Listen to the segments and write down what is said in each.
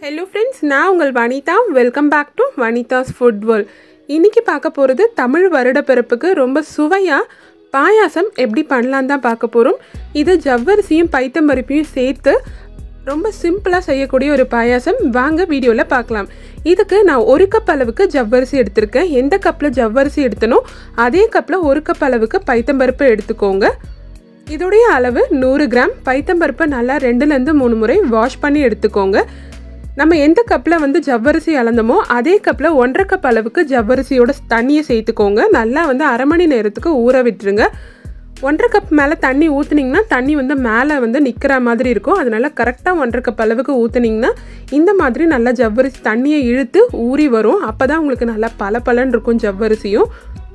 hello friends நான் உங்கள் Vanitha welcome back to Vanitha's food world இன்னைக்கு பார்க்க போகிறது தமிழ் வருடப்பிறப்புக்கு ரொம்ப சுவையாக பாயாசம் எப்படி பண்ணலாம் தான் பார்க்க போகிறோம் இது ஜவ்வரிசியும் பைத்தம்பருப்பையும் சேர்த்து ரொம்ப சிம்பிளாக செய்யக்கூடிய ஒரு பாயாசம் வாங்க வீடியோவில் பார்க்கலாம் இதுக்கு நான் ஒரு கப் அளவுக்கு ஜவ்வரிசி எடுத்திருக்கேன் எந்த கப்பில் ஜவ்வரிசி எடுத்தனோ அதே கப்பில் ஒரு கப் அளவுக்கு பைத்தம்பருப்பு எடுத்துக்கோங்க இதோடைய அளவு நூறு கிராம் பைத்தம்பருப்பை நல்லா ரெண்டுலேருந்து மூணு முறை வாஷ் பண்ணி எடுத்துக்கோங்க நம்ம எந்த கப்பில் வந்து ஜவ்வரிசி அளந்தோமோ அதே கப்பில் ஒன்றரை கப் அளவுக்கு ஜவ்வரிசியோட தண்ணியை சேர்த்துக்கோங்க நல்லா வந்து அரை மணி நேரத்துக்கு ஊற விட்டுருங்க ஒன்றரை கப் மேலே தண்ணி ஊற்றுனீங்கன்னா தண்ணி வந்து மேலே வந்து நிற்கிற மாதிரி இருக்கும் அதனால கரெக்டாக ஒன்றரை கப் அளவுக்கு ஊற்றுனீங்கன்னா இந்த மாதிரி நல்லா ஜவ்வரிசி தண்ணியை இழுத்து ஊறி வரும் அப்போ தான் உங்களுக்கு நல்லா பல பலன் இருக்கும் ஜவ்வரிசியும்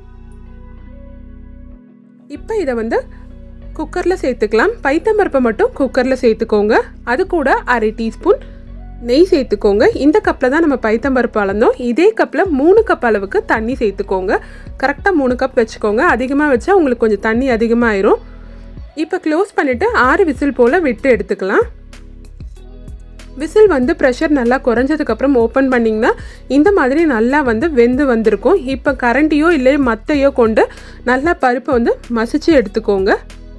இப்போ இதை வந்து குக்கரில் சேர்த்துக்கலாம் பைத்தம்பருப்பை மட்டும் குக்கரில் சேர்த்துக்கோங்க அது கூட அரை டீஸ்பூன் நெய் சேர்த்துக்கோங்க இந்த கப்பில் தான் நம்ம பைத்தம்பருப்பு அளந்தோம் இதே கப்பில் மூணு கப் அளவுக்கு தண்ணி சேர்த்துக்கோங்க கரெக்டாக மூணு கப் வச்சுக்கோங்க அதிகமாக வச்சா உங்களுக்கு கொஞ்சம் தண்ணி அதிகமாயிரும் இப்போ க்ளோஸ் பண்ணிவிட்டு ஆறு விசில் போல் விட்டு எடுத்துக்கலாம் விசில் வந்து ப்ரெஷர் நல்லா குறைஞ்சதுக்கப்புறம் ஓப்பன் பண்ணிங்கன்னா இந்த மாதிரி நல்லா வந்து வெந்து வந்திருக்கும் இப்போ கரண்டியோ இல்லை மத்தையோ கொண்டு நல்லா பருப்பை வந்து மசிச்சு எடுத்துக்கோங்க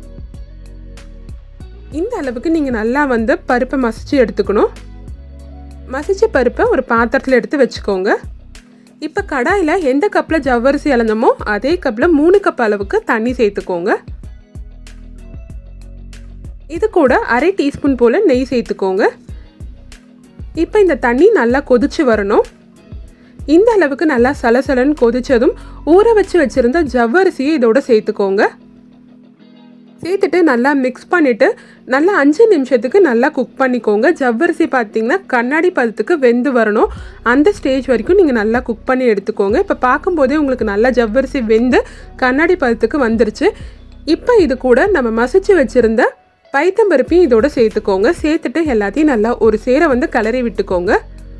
இந்த அளவுக்கு நீங்கள் நல்லா வந்து பருப்பை மசிச்சு எடுத்துக்கணும் மசிச்ச பருப்பை ஒரு பாத்திரத்தில் எடுத்து வச்சுக்கோங்க இப்போ கடாயில் எந்த கப்பில் ஜவ்வரிசி அளந்தோமோ அதே கப்பில் மூணு கப் அளவுக்கு தண்ணி சேர்த்துக்கோங்க இது கூட அரை டீஸ்பூன் போல் நெய் சேர்த்துக்கோங்க இப்போ இந்த தண்ணி நல்லா கொதிச்சு வரணும் இந்த அளவுக்கு நல்லா சலசலன்னு கொதிச்சதும் ஊற வச்சு வச்சுருந்த ஜவ்வரிசியை இதோட சேர்த்துக்கோங்க சேர்த்துட்டு நல்லா மிக்ஸ் பண்ணிவிட்டு நல்லா அஞ்சு நிமிஷத்துக்கு நல்லா குக் பண்ணிக்கோங்க ஜவ்வரிசி பார்த்தீங்கன்னா கண்ணாடி பதத்துக்கு வெந்து வரணும் அந்த ஸ்டேஜ் வரைக்கும் நீங்கள் நல்லா குக் பண்ணி எடுத்துக்கோங்க இப்போ பார்க்கும்போதே உங்களுக்கு நல்லா ஜவ்வரிசி வெந்து கண்ணாடி பதத்துக்கு வந்துருச்சு இப்போ இது கூட நம்ம மசிச்சு வச்சுருந்த பைத்தம்பருப்பையும் இதோட சேர்த்துக்கோங்க சேர்த்துட்டு எல்லாத்தையும் நல்லா ஒரு சேரை வந்து கிளறி விட்டுக்கோங்க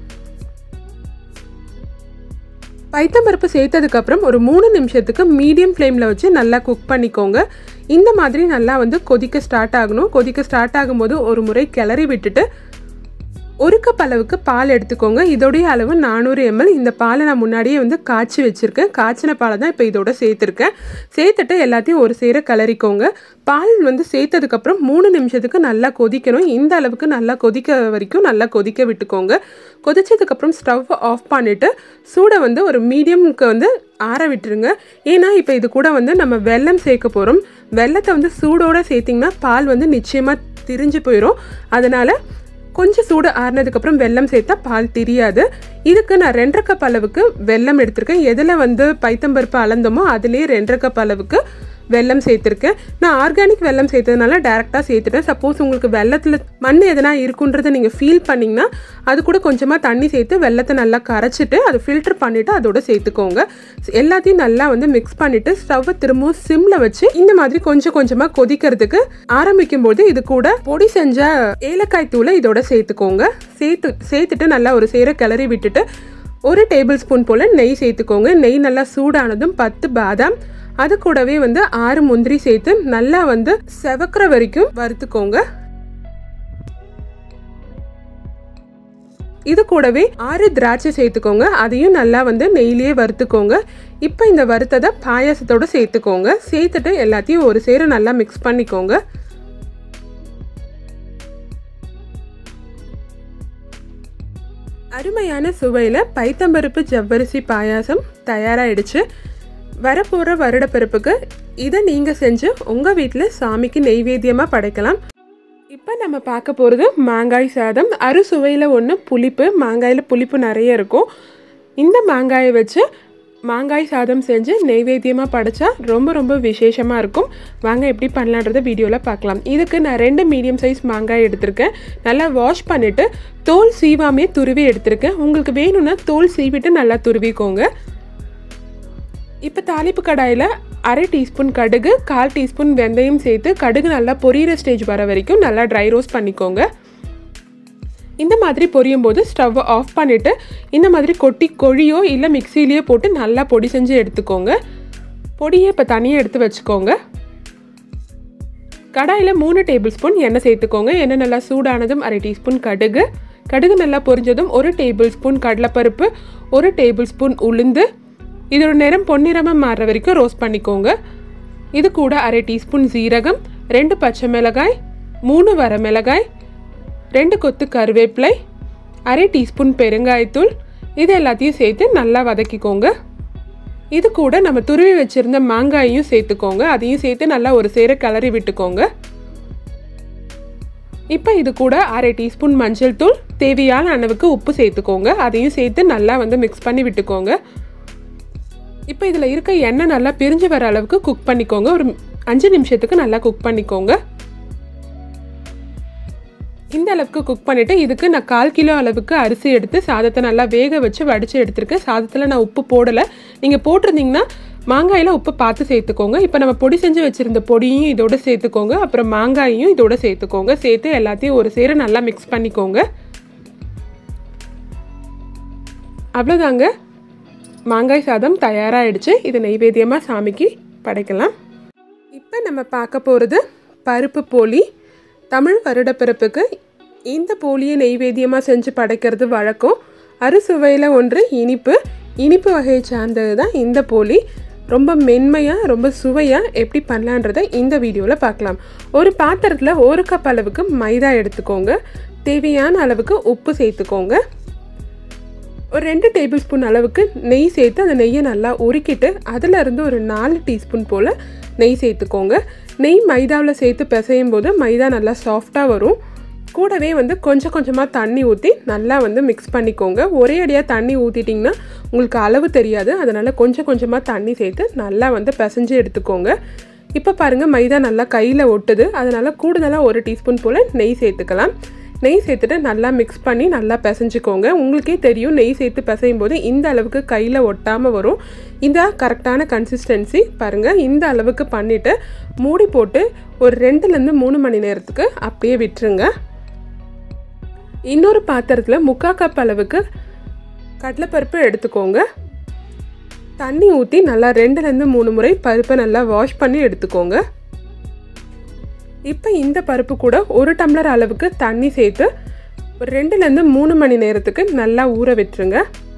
பைத்தம்பருப்பு சேர்த்ததுக்கப்புறம் ஒரு மூணு நிமிஷத்துக்கு மீடியம் ஃப்ளேமில் வச்சு நல்லா குக் பண்ணிக்கோங்க இந்த மாதிரி நல்லா வந்து கொதிக்க ஸ்டார்ட் ஆகணும் கொதிக்க ஸ்டார்ட் ஆகும்போது ஒரு முறை கிளறி விட்டுட்டு ஒரு கப் அளவுக்கு பால் எடுத்துக்கோங்க இதோடைய அளவு நானூறு எம்எல் இந்த பாலை நான் முன்னாடியே வந்து காய்ச்சி வச்சுருக்கேன் காய்ச்சின பாலை தான் இப்போ இதோட சேர்த்துருக்கேன் சேர்த்துட்டு எல்லாத்தையும் ஒரு சேர கிளறிக்கோங்க பால் வந்து சேர்த்ததுக்கப்புறம் மூணு நிமிஷத்துக்கு நல்லா கொதிக்கணும் இந்த அளவுக்கு நல்லா கொதிக்க வரைக்கும் நல்லா கொதிக்க விட்டுக்கோங்க கொதிச்சதுக்கப்புறம் ஸ்டவ் ஆஃப் பண்ணிவிட்டு சூடை வந்து ஒரு மீடியமுக்கு வந்து ஆற விட்டுருங்க ஏன்னா இப்போ இது கூட வந்து நம்ம வெல்லம் சேர்க்க போகிறோம் வெள்ளத்தை வந்து சூடோடு சேர்த்திங்கன்னா பால் வந்து நிச்சயமாக திரிஞ்சு போயிடும் அதனால் கொஞ்சம் சூடு ஆறுனதுக்கப்புறம் வெல்லம் சேர்த்தா பால் தெரியாது இதுக்கு நான் ரெண்டரை கப் அளவுக்கு வெல்லம் எடுத்திருக்கேன் எதில் வந்து பைத்தம்பருப்பு அளந்தோமோ அதுலேயே ரெண்டரை கப் அளவுக்கு வெல்லம் சேர்த்துருக்கேன் நான் ஆர்கானிக் வெல்லம் சேர்த்ததுனால டேரெக்டாக சேர்த்துட்டேன் சப்போஸ் உங்களுக்கு வெள்ளத்தில் மண் எதனா இருக்குன்றதை நீங்கள் ஃபீல் பண்ணிங்கன்னா அது கூட கொஞ்சமாக தண்ணி சேர்த்து வெள்ளத்தை நல்லா கரைச்சிட்டு அதை ஃபில்டர் பண்ணிவிட்டு அதோட சேர்த்துக்கோங்க எல்லாத்தையும் நல்லா வந்து மிக்ஸ் பண்ணிவிட்டு ஸ்டவ்வை திரும்பவும் சிம்மில் வச்சு இந்த மாதிரி கொஞ்சம் கொஞ்சமாக கொதிக்கிறதுக்கு ஆரம்பிக்கும் போது இது கூட பொடி செஞ்ச ஏலக்காய் தூளை இதோட சேர்த்துக்கோங்க சேர்த்து சேர்த்துட்டு நல்லா ஒரு சேர கிளறி விட்டுட்டு ஒரு டேபிள் ஸ்பூன் போல் நெய் சேர்த்துக்கோங்க நெய் நல்லா சூடானதும் பத்து பாதாம் அது கூடவே வந்து ஆறு முந்திரி சேர்த்து நல்லா வந்து செவக்கிற வரைக்கும் வறுத்துக்கோங்க இது கூடவே ஆறு திராட்சை சேர்த்துக்கோங்க அதையும் நல்லா வந்து நெய்லியே வறுத்துக்கோங்க இப்போ இந்த வறுத்ததை பாயாசத்தோட சேர்த்துக்கோங்க சேர்த்துட்டு எல்லாத்தையும் ஒரு சேர நல்லா மிக்ஸ் பண்ணிக்கோங்க அருமையான சுவையில் பைத்தம்பருப்பு ஜவ்வரிசி பாயாசம் தயாராகிடுச்சு வரப்போகிற வருடப்பிறப்புக்கு இதை நீங்கள் செஞ்சு உங்கள் வீட்டில் சாமிக்கு நெய்வேத்தியமாக படைக்கலாம் இப்போ நம்ம பார்க்க போகிறது மாங்காய் சாதம் அறுசுவையில் ஒன்று புளிப்பு மாங்காயில் புளிப்பு நிறைய இருக்கும் இந்த மாங்காயை வச்சு மாங்காய் சாதம் செஞ்சு நெய்வேத்தியமாக படைச்சா ரொம்ப ரொம்ப விசேஷமாக இருக்கும் வாங்க எப்படி பண்ணலான்றத வீடியோவில் பார்க்கலாம் இதுக்கு நான் ரெண்டு மீடியம் சைஸ் மாங்காய் எடுத்திருக்கேன் நல்லா வாஷ் பண்ணிவிட்டு தோல் சீவாமே துருவி எடுத்திருக்கேன் உங்களுக்கு வேணும்னா தோல் சீவிட்டு நல்லா துருவிக்கோங்க இப்போ தாளிப்பு கடாயில் அரை டீஸ்பூன் கடுகு கால் டீஸ்பூன் வெந்தயம் சேர்த்து கடுகு நல்லா பொரியிற ஸ்டேஜ் வர வரைக்கும் நல்லா ட்ரை ரோஸ்ட் பண்ணிக்கோங்க இந்த மாதிரி பொரியும் போது ஸ்டவ்வை ஆஃப் பண்ணிவிட்டு இந்த மாதிரி கொட்டி கொழியோ இல்லை மிக்சிலேயோ போட்டு நல்லா பொடி செஞ்சு எடுத்துக்கோங்க பொடியை இப்போ தனியாக எடுத்து வச்சுக்கோங்க கடாயில் மூணு டேபிள் ஸ்பூன் எண்ணெய் சேர்த்துக்கோங்க எண்ணெய் நல்லா சூடானதும் அரை டீஸ்பூன் கடுகு கடுகு நல்லா பொரிஞ்சதும் ஒரு டேபிள் ஸ்பூன் கடலைப்பருப்பு ஒரு டேபிள் ஸ்பூன் உளுந்து இதோட நிறம் பொன்னிறமாக மாறுற வரைக்கும் ரோஸ்ட் பண்ணிக்கோங்க இது கூட அரை டீஸ்பூன் சீரகம் ரெண்டு பச்சை மிளகாய் மூணு வர மிளகாய் ரெண்டு கொத்து கருவேப்பிலை அரை டீஸ்பூன் பெருங்காயத்தூள் இது எல்லாத்தையும் சேர்த்து நல்லா வதக்கிக்கோங்க இது கூட நம்ம துருவி வச்சுருந்த மாங்காயையும் சேர்த்துக்கோங்க அதையும் சேர்த்து நல்லா ஒரு சேர கிளறி விட்டுக்கோங்க இப்போ இது கூட அரை டீஸ்பூன் மஞ்சள் தூள் தேவையான அளவுக்கு உப்பு சேர்த்துக்கோங்க அதையும் சேர்த்து நல்லா வந்து மிக்ஸ் பண்ணி விட்டுக்கோங்க இப்போ இதில் இருக்க எண்ணெய் நல்லா பிரிஞ்சு வர அளவுக்கு குக் பண்ணிக்கோங்க ஒரு அஞ்சு நிமிஷத்துக்கு நல்லா குக் பண்ணிக்கோங்க இந்த அளவுக்கு குக் பண்ணிவிட்டு இதுக்கு நான் கால் கிலோ அளவுக்கு அரிசி எடுத்து சாதத்தை நல்லா வேக வச்சு வடித்து எடுத்திருக்கேன் சாதத்தில் நான் உப்பு போடலை நீங்கள் போட்டிருந்தீங்கன்னா மாங்காயில் உப்பு பார்த்து சேர்த்துக்கோங்க இப்போ நம்ம பொடி செஞ்சு வச்சுருந்த பொடியும் இதோட சேர்த்துக்கோங்க அப்புறம் மாங்காயையும் இதோட சேர்த்துக்கோங்க சேர்த்து எல்லாத்தையும் ஒரு சேர நல்லா மிக்ஸ் பண்ணிக்கோங்க அவ்வளோதாங்க மாங்காய் சாதம் தயாராகிடுச்சு இது நைவேத்தியமாக சாமிக்கு படைக்கலாம் இப்போ நம்ம பார்க்க போகிறது பருப்பு போலி தமிழ் வருடப்பிறப்புக்கு இந்த போலியை நெய்வேத்தியமாக செஞ்சு படைக்கிறது வழக்கம் அறுசுவையில் ஒன்று இனிப்பு இனிப்பு வகையை சார்ந்தது தான் இந்த போலி ரொம்ப மென்மையாக ரொம்ப சுவையாக எப்படி பண்ணலான்றதை இந்த வீடியோவில் பார்க்கலாம் ஒரு பாத்திரத்தில் ஒரு கப் அளவுக்கு மைதா எடுத்துக்கோங்க தேவையான அளவுக்கு உப்பு சேர்த்துக்கோங்க ஒரு ரெண்டு டேபிள் ஸ்பூன் அளவுக்கு நெய் சேர்த்து அந்த நெய்யை நல்லா உருக்கிட்டு அதிலிருந்து ஒரு நாலு டீஸ்பூன் போல் நெய் சேர்த்துக்கோங்க நெய் மைதாவில் சேர்த்து பிசையும் போது மைதா நல்லா சாஃப்டாக வரும் கூடவே வந்து கொஞ்சம் கொஞ்சமாக தண்ணி ஊற்றி நல்லா வந்து மிக்ஸ் பண்ணிக்கோங்க ஒரே அடியாக தண்ணி ஊற்றிட்டிங்கன்னா உங்களுக்கு அளவு தெரியாது அதனால் கொஞ்சம் கொஞ்சமாக தண்ணி சேர்த்து நல்லா வந்து பிசைஞ்சு எடுத்துக்கோங்க இப்போ பாருங்கள் மைதா நல்லா கையில் ஒட்டுது அதனால் கூடுதலாக ஒரு டீஸ்பூன் போல் நெய் சேர்த்துக்கலாம் நெய் சேர்த்துட்டு நல்லா மிக்ஸ் பண்ணி நல்லா பிசைஞ்சுக்கோங்க உங்களுக்கே தெரியும் நெய் சேர்த்து பிசையும் போது இந்த அளவுக்கு கையில் ஒட்டாமல் வரும் இந்த கரெக்டான கன்சிஸ்டன்சி பாருங்கள் இந்த அளவுக்கு பண்ணிவிட்டு மூடி போட்டு ஒரு ரெண்டுலேருந்து மூணு மணி நேரத்துக்கு அப்படியே விட்டுருங்க இன்னொரு பாத்திரத்தில் முக்கால் கப் அளவுக்கு கடலைப்பருப்பு எடுத்துக்கோங்க தண்ணி ஊற்றி நல்லா ரெண்டுலேருந்து மூணு முறை பருப்பை நல்லா வாஷ் பண்ணி எடுத்துக்கோங்க இப்போ இந்த பருப்பு கூட ஒரு டம்ளர் அளவுக்கு தண்ணி சேர்த்து ஒரு ரெண்டுலேருந்து மூணு மணி நேரத்துக்கு நல்லா ஊற விட்டுருங்க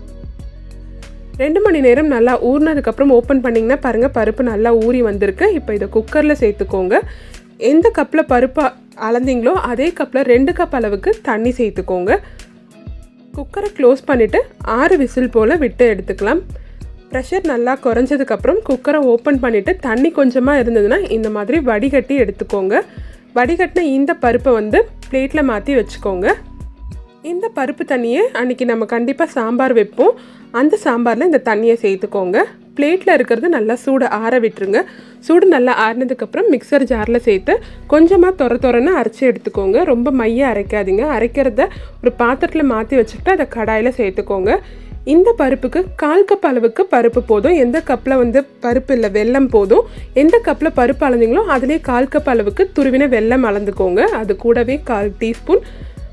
ரெண்டு மணி நேரம் நல்லா ஊறினதுக்கப்புறம் ஓப்பன் பண்ணிங்கன்னா பாருங்கள் பருப்பு நல்லா ஊறி வந்திருக்கு இப்போ இதை குக்கரில் சேர்த்துக்கோங்க எந்த கப்பில் பருப்பு அளந்தீங்களோ அதே கப்பில் ரெண்டு கப் அளவுக்கு தண்ணி சேர்த்துக்கோங்க குக்கரை க்ளோஸ் பண்ணிவிட்டு ஆறு விசில் போல் விட்டு எடுத்துக்கலாம் ப்ரெஷர் நல்லா குறைஞ்சதுக்கப்புறம் குக்கரை ஓப்பன் பண்ணிவிட்டு தண்ணி கொஞ்சமாக இருந்ததுன்னா இந்த மாதிரி வடிகட்டி எடுத்துக்கோங்க வடிகட்டின இந்த பருப்பை வந்து பிளேட்டில் மாற்றி வச்சுக்கோங்க இந்த பருப்பு தண்ணியை அன்றைக்கி நம்ம கண்டிப்பாக சாம்பார் வைப்போம் அந்த சாம்பாரில் இந்த தண்ணியை சேர்த்துக்கோங்க பிளேட்டில் இருக்கிறது நல்லா சூடு ஆற விட்டுருங்க சூடு நல்லா ஆறினதுக்கப்புறம் மிக்சர் ஜாரில் சேர்த்து கொஞ்சமாக தொர தொரன்னு அரைச்சி எடுத்துக்கோங்க ரொம்ப மைய அரைக்காதீங்க அரைக்கிறத ஒரு பாத்திரத்தில் மாற்றி வச்சுக்கிட்டு அதை கடாயில் சேர்த்துக்கோங்க இந்த பருப்புக்கு கால் கப் அளவுக்கு பருப்பு போதும் எந்த கப்பில் வந்து பருப்பு இல்லை வெல்லம் போதும் எந்த கப்பில் பருப்பு அளந்தீங்களோ அதிலே கால் கப் அளவுக்கு துருவின வெல்லம் அளந்துக்கோங்க அது கூடவே கால் டீஸ்பூன்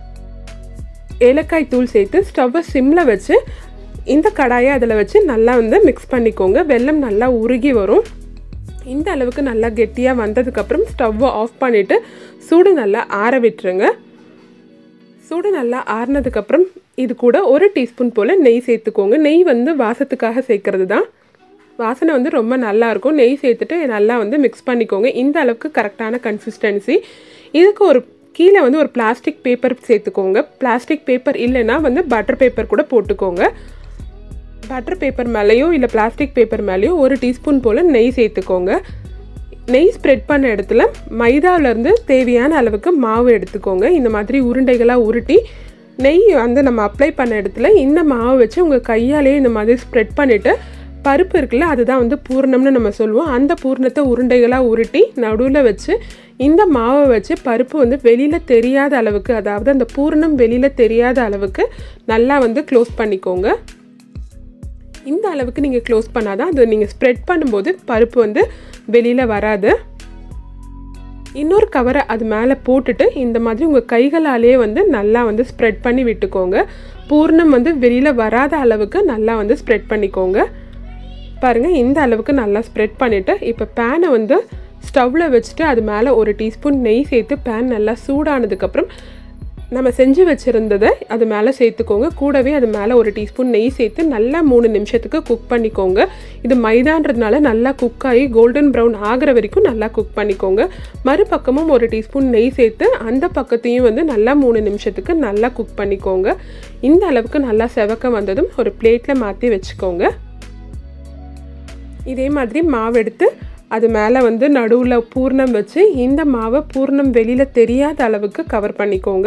ஏலக்காய் தூள் சேர்த்து ஸ்டவ்வை சிம்மில் வச்சு இந்த கடாயை அதில் வச்சு நல்லா வந்து மிக்ஸ் பண்ணிக்கோங்க வெல்லம் நல்லா உருகி வரும் இந்த அளவுக்கு நல்லா கெட்டியாக வந்ததுக்கப்புறம் ஸ்டவ்வை ஆஃப் பண்ணிவிட்டு சூடு நல்லா ஆற விட்டுருங்க சூடு நல்லா ஆறுனதுக்கப்புறம் இது கூட ஒரு டீஸ்பூன் போல் நெய் சேர்த்துக்கோங்க நெய் வந்து வாசத்துக்காக சேர்க்கறது தான் வாசனை வந்து ரொம்ப நல்லாயிருக்கும் நெய் சேர்த்துட்டு நல்லா வந்து மிக்ஸ் பண்ணிக்கோங்க இந்த அளவுக்கு கரெக்டான கன்சிஸ்டன்சி இதுக்கு ஒரு கீழே வந்து ஒரு பிளாஸ்டிக் பேப்பர் சேர்த்துக்கோங்க பிளாஸ்டிக் பேப்பர் இல்லைன்னா வந்து பட்டர் பேப்பர் கூட போட்டுக்கோங்க பட்டர் பேப்பர் மேலேயோ இல்லை பிளாஸ்டிக் பேப்பர் மேலேயோ ஒரு டீஸ்பூன் போல் நெய் சேர்த்துக்கோங்க நெய் ஸ்ப்ரெட் பண்ண இடத்துல மைதாவிலேருந்து தேவையான அளவுக்கு மாவு எடுத்துக்கோங்க இந்த மாதிரி உருண்டைகளாக உருட்டி நெய் வந்து நம்ம அப்ளை பண்ண இடத்துல இந்த மாவு வச்சு உங்கள் கையாலேயே இந்த மாதிரி ஸ்ப்ரெட் பண்ணிவிட்டு பருப்பு இருக்குல்ல அதுதான் வந்து பூர்ணம்னு நம்ம சொல்லுவோம் அந்த பூர்ணத்தை உருண்டைகளாக உருட்டி நடுவில் வச்சு இந்த மாவை வச்சு பருப்பு வந்து வெளியில் தெரியாத அளவுக்கு அதாவது அந்த பூர்ணம் வெளியில் தெரியாத அளவுக்கு நல்லா வந்து க்ளோஸ் பண்ணிக்கோங்க இந்த அளவுக்கு நீங்கள் க்ளோஸ் பண்ணாதான் அது நீங்கள் ஸ்ப்ரெட் பண்ணும்போது பருப்பு வந்து வெளியில் வராது இன்னொரு கவரை அது மேலே போட்டுட்டு இந்த மாதிரி உங்கள் கைகளாலே வந்து நல்லா வந்து ஸ்ப்ரெட் பண்ணி விட்டுக்கோங்க பூர்ணம் வந்து வெளியில் வராத அளவுக்கு நல்லா வந்து ஸ்ப்ரெட் பண்ணிக்கோங்க பாருங்கள் இந்த அளவுக்கு நல்லா ஸ்ப்ரெட் பண்ணிவிட்டு இப்போ பேனை வந்து ஸ்டவ்வில் வச்சுட்டு அது மேலே ஒரு டீஸ்பூன் நெய் சேர்த்து பேன் நல்லா சூடானதுக்கப்புறம் நம்ம செஞ்சு வச்சுருந்ததை அது மேலே சேர்த்துக்கோங்க கூடவே அது மேலே ஒரு டீஸ்பூன் நெய் சேர்த்து நல்லா மூணு நிமிஷத்துக்கு குக் பண்ணிக்கோங்க இது மைதான்றதுனால நல்லா குக் ஆகி கோல்டன் ப்ரௌன் ஆகிற வரைக்கும் நல்லா குக் பண்ணிக்கோங்க மறுபக்கமும் ஒரு டீஸ்பூன் நெய் சேர்த்து அந்த பக்கத்தையும் வந்து நல்லா மூணு நிமிஷத்துக்கு நல்லா குக் பண்ணிக்கோங்க இந்த அளவுக்கு நல்லா செவக்க வந்ததும் ஒரு பிளேட்டில் மாற்றி வச்சுக்கோங்க இதே மாதிரி மாவு எடுத்து அது மேலே வந்து நடுவில் பூர்ணம் வச்சு இந்த மாவை பூர்ணம் வெளியில் தெரியாத அளவுக்கு கவர் பண்ணிக்கோங்க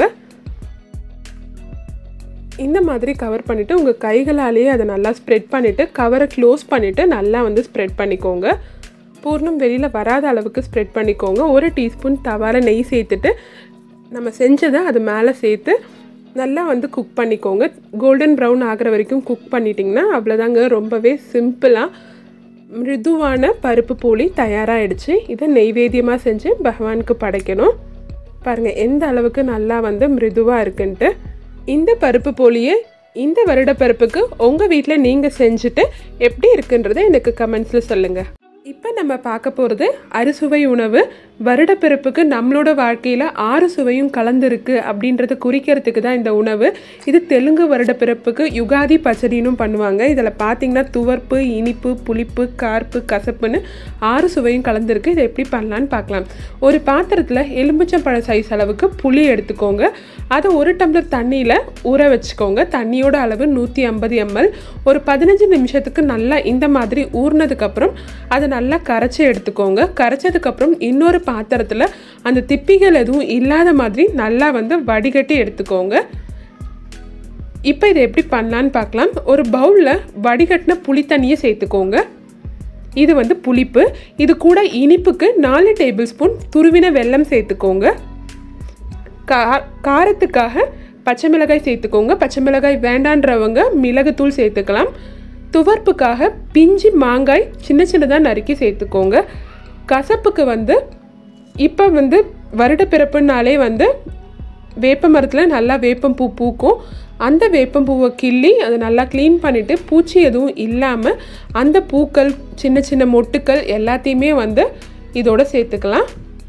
இந்த மாதிரி கவர் பண்ணிவிட்டு உங்கள் கைகளாலேயே அதை நல்லா ஸ்ப்ரெட் பண்ணிவிட்டு கவரை க்ளோஸ் பண்ணிவிட்டு நல்லா வந்து ஸ்ப்ரெட் பண்ணிக்கோங்க பூர்ணம் வெளியில் வராத அளவுக்கு ஸ்ப்ரெட் பண்ணிக்கோங்க ஒரு டீஸ்பூன் தவால நெய் சேர்த்துட்டு நம்ம செஞ்சதை அது மேலே சேர்த்து நல்லா வந்து குக் பண்ணிக்கோங்க கோல்டன் ப்ரௌன் ஆகிற வரைக்கும் குக் பண்ணிட்டிங்கன்னா அவ்வளோதாங்க ரொம்பவே சிம்பிளாக மிருதுவான பருப்பு போலி தயாராகிடுச்சு இதை நெய்வேத்தியமாக செஞ்சு பகவானுக்கு படைக்கணும் பாருங்கள் எந்த அளவுக்கு நல்லா வந்து மிருதுவாக இருக்குன்ட்டு இந்த பருப்பு போலியை இந்த வருட பருப்புக்கு உங்கள் வீட்டில் நீங்கள் செஞ்சுட்டு எப்படி இருக்குன்றதை எனக்கு கமெண்ட்ஸில் சொல்லுங்கள் இப்போ நம்ம பார்க்க போகிறது அறுசுவை உணவு வருடப்பிறப்புக்கு நம்மளோட வாழ்க்கையில் ஆறு சுவையும் கலந்துருக்கு அப்படின்றத குறிக்கிறதுக்கு தான் இந்த உணவு இது தெலுங்கு வருடப்பிறப்புக்கு யுகாதி பச்சடினும் பண்ணுவாங்க இதில் பார்த்தீங்கன்னா துவர்ப்பு இனிப்பு புளிப்பு கார்ப்பு கசப்புன்னு ஆறு சுவையும் கலந்துருக்கு இதை எப்படி பண்ணலான்னு பார்க்கலாம் ஒரு பாத்திரத்தில் எலும்புச்சம்பழ சைஸ் அளவுக்கு புளி எடுத்துக்கோங்க அதை ஒரு டம்ளர் தண்ணியில் ஊற வச்சுக்கோங்க தண்ணியோட அளவு நூற்றி ஐம்பது எம்எல் ஒரு பதினஞ்சு நிமிஷத்துக்கு நல்லா இந்த மாதிரி ஊறினதுக்கப்புறம் அதை நல்லா கரைச்சி எடுத்துக்கோங்க கரைச்சதுக்கப்புறம் இன்னொரு பாத்திரத்தில் அந்த திப்பிகள் எதுவும் இல்லாத மாதிரி நல்லா வந்து வடிகட்டி எடுத்துக்கோங்க இப்போ இதை எப்படி பண்ணலான்னு பார்க்கலாம் ஒரு பவுலில் வடிகட்டின புளி தண்ணியை சேர்த்துக்கோங்க இது வந்து புளிப்பு இது கூட இனிப்புக்கு நாலு டேபிள் ஸ்பூன் துருவின வெல்லம் சேர்த்துக்கோங்க கா காரத்துக்காக பச்சை மிளகாய் சேர்த்துக்கோங்க பச்சை மிளகாய் வேண்டான்றவங்க மிளகுத்தூள் சேர்த்துக்கலாம் துவர்ப்புக்காக பிஞ்சி மாங்காய் சின்ன சின்னதாக நறுக்கி சேர்த்துக்கோங்க கசப்புக்கு வந்து இப்போ வந்து வருடப்பிறப்புனாலே வந்து வேப்ப மரத்தில் நல்லா வேப்பம்பூ பூக்கும் அந்த வேப்பம்பூவை கிள்ளி அதை நல்லா க்ளீன் பண்ணிவிட்டு பூச்சி எதுவும் இல்லாமல் அந்த பூக்கள் சின்ன சின்ன மொட்டுக்கள் எல்லாத்தையுமே வந்து இதோட சேர்த்துக்கலாம்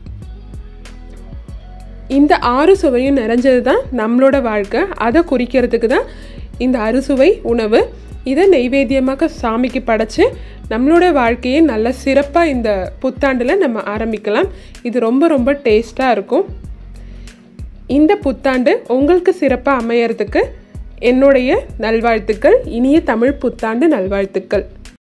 இந்த ஆறு சுவையும் நிறைஞ்சது தான் நம்மளோட வாழ்க்கை அதை குறிக்கிறதுக்கு தான் இந்த அறுசுவை உணவு இதை நெய்வேத்தியமாக சாமிக்கு படைச்சு நம்மளோட வாழ்க்கையை நல்ல சிறப்பாக இந்த புத்தாண்டில் நம்ம ஆரம்பிக்கலாம் இது ரொம்ப ரொம்ப டேஸ்ட்டாக இருக்கும் இந்த புத்தாண்டு உங்களுக்கு சிறப்பாக அமையறதுக்கு என்னுடைய நல்வாழ்த்துக்கள் இனிய தமிழ் புத்தாண்டு நல்வாழ்த்துக்கள்